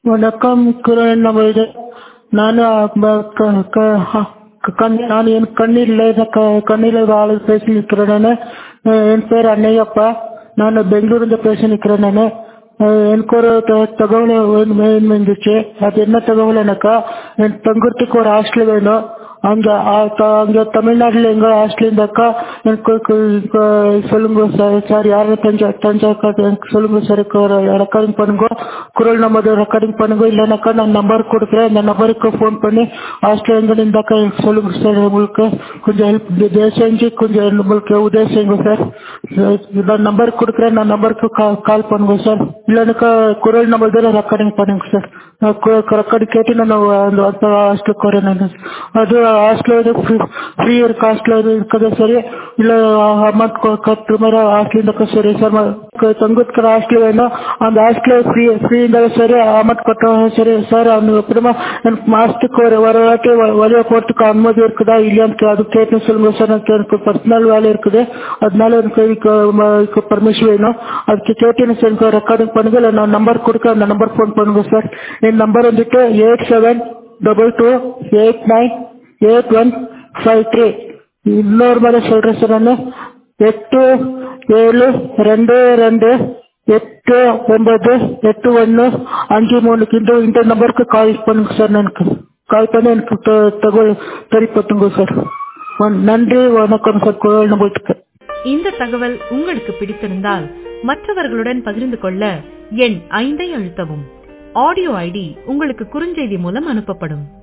வணக்கம் குரல் நம்மளுது ನಾನು ಬ- ಕ- ಕ- ಹ- ಕಣ್ ನಾನು ಏನು ಕಣ್ಣಿಲ್ಲ ಕಣ್ಣಿಲ್ಲ ಆಳು ಪೇಷಂಟ್ ನಿற்கிறேன் ನಾನು என் பேர் அன்னையப்பா நான் பெங்களூರಿಂದ பேஷண்ட் நிற்கிறேன் நான் எனக்கு ஒரு த- தகவல் வேணும் வேணும் இருந்துச்சு அது என்ன தகவல்னாக்கா என் தங்குறதுக்கு ஒரு ஹாஸ்டல் வேணும் அங்கே அங்கே தமிழ்நாட்டில் எங்கே ஹாஸ்டல் இருந்தாக்கா எனக்கு கு- கு- சொல்லுங்க சார் சார் யாரும் தஞ்சா தஞ்சா எனக்கு சொல்லுங்க சார் ரெக்கார்டிங் பண்ணுங்க குரல் நம்பர் ரெக்கார்டிங் பண்ணுங்க இல்லைனாக்கா நான் நம்பர் கொடுக்குறேன் அந்த நம்பருக்கு ஃபோன் பண்ணி ஹாஸ்டல் எங்கே இருந்தாக்கா எனக்கு சொல்லுங்க சார் உங்களுக்கு கொஞ்சம் ஹெல்ப் தயவு செஞ்சு கொஞ்சம் நம்மளுக்கு உதவி செய்யுங்க சார் நான் நம்பர் கொடுக்குறேன் நான் நம்பருக்கு கால் கால் பண்ணுங்க சார் இல்லைனாக்கா குரல் நம்பர் தான் ரெக்கார்டிங் பண்ணுங்க சார் ரெக்கார்டிங் கேட்டு நான் அந்த அந்த ஹாஸ்டலுக்கு வரேன் நான் அது ஹாஸ்டல் இது ஃப்ரீ ஃப்ரீ இருக்கு ஹாஸ்டல் இது இருக்குது சரி இல்லை அமௌண்ட் கட்டுற மாதிரி ஹாஸ்டல் இருந்தாக்கா சரி சார் தங்குறதுக்கு ஹாஸ்டல் வேணும் அந்த ஹாஸ்டல் ஃப்ரீ ஃப்ரீ இருந்தாலும் சரி அமௌண்ட் கட்டணும் சரி சார் அது அப்புறமா எனக்கு மாதத்துக்கு ஒரு ஒரு வாட்டி வெளியே போகிறதுக்கு அனுமதி இருக்குதா இல்லையான்னு அது கேட்டு சொல்லுங்க சார் எனக்கு எனக்கு பர்சனல் வேலை இருக்குது அதனால எனக்கு இதுக்கு பர்மிஷன் வேணும் அதுக்கு கேட்டு எனக்கு எனக்கு ரெக்கார்டிங் பண்ணுங்க இல்லை நான் நம்பர் கொடுக்க அந்த நம்பர் ஃபோன் பண்ணுங்க சார் என் நம்பர் வந்துட்டு eight seven double two eight nine eight one five three இன்னொரு மாதிரி சொல்கிறேன் சார் நான் எட்டு ஏழு ரெண்டு ரெண்டு எட்டு ஒன்பது எட்டு ஒன்று அஞ்சு மூணுக்கு இந்த இந்த நம்பருக்கு கால் பண்ணுங்க சார் எனக்கு கால் பண்ணி எனக்கு த- தகவல் தெரியப்படுத்துங்க சார் ஒன்- நன்றி வணக்கம் சார் குரல் நம்பருக்கு இந்த தகவல் உங்களுக்கு பிடித்திருந்தால் மற்றவர்களுடன் பகிர்ந்து கொள்ள எண் ஐந்தை அழுத்தவும் ஆடியோ ஐடி உங்களுக்கு குறுஞ்செய்தி மூலம் அனுப்பப்படும்